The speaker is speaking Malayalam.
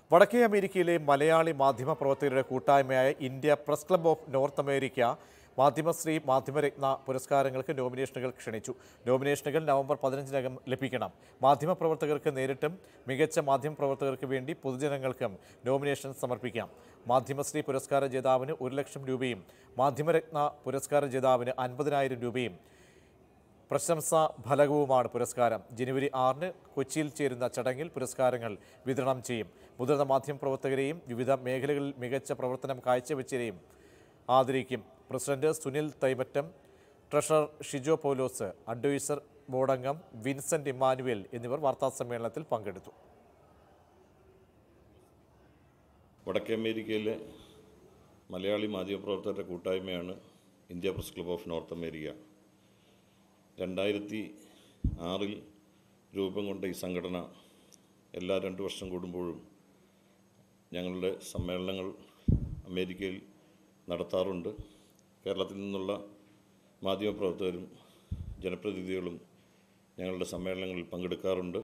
വടക്കേ അമേരിക്കയിലെ മലയാളി മാധ്യമ പ്രവർത്തകരുടെ കൂട്ടായ്മയായ India press club of North America Madhyamasree Madhyamaratna പുരസ്കാരങ്ങൾക്ക് നോമിനേഷനുകൾ ക്ഷണിച്ചു നോമിനേഷനുകൾ നവംബർ പതിനഞ്ചിനകം ലഭിക്കണം മാധ്യമപ്രവർത്തകർക്ക് നേരിട്ടും മികച്ച മാധ്യമപ്രവർത്തകർക്ക് വേണ്ടി പൊതുജനങ്ങൾക്കും നോമിനേഷൻ സമർപ്പിക്കാം മാധ്യമശ്രീ പുരസ്കാര ജേതാവിന് ഒരു ലക്ഷം രൂപയും മാധ്യമരത്ന പുരസ്കാര ജേതാവിന് അൻപതിനായിരം രൂപയും പ്രശംസാ ഫലകവുമാണ് പുരസ്കാരം ജനുവരി ആറിന് കൊച്ചിയിൽ ചേരുന്ന ചടങ്ങിൽ പുരസ്കാരങ്ങൾ വിതരണം ചെയ്യും മുതിർന്ന മാധ്യമപ്രവർത്തകരെയും വിവിധ മേഖലകളിൽ മികച്ച പ്രവർത്തനം കാഴ്ചവെച്ചവരെയും ആദരിക്കും president Sunil Thaimattam treasurer Shijo Paulose adviser ബോർഡംഗം വിൻസെന്റ് ഇമ്മാനുവേൽ എന്നിവർ വാർത്താസമ്മേളനത്തിൽ പങ്കെടുത്തു വടക്കേ അമേരിക്കയിലെ മലയാളി മാധ്യമപ്രവർത്തകരുടെ കൂട്ടായ്മയാണ് India press club of North America രണ്ടായിരത്തി ആറിൽ രൂപം കൊണ്ട ഈ സംഘടന എല്ലാ രണ്ട് വർഷം കൂടുമ്പോഴും ഞങ്ങളുടെ സമ്മേളനങ്ങൾ അമേരിക്കയിൽ നടത്താറുണ്ട് കേരളത്തിൽ നിന്നുള്ള മാധ്യമപ്രവർത്തകരും ജനപ്രതിനിധികളും ഞങ്ങളുടെ സമ്മേളനങ്ങളിൽ പങ്കെടുക്കാറുണ്ട്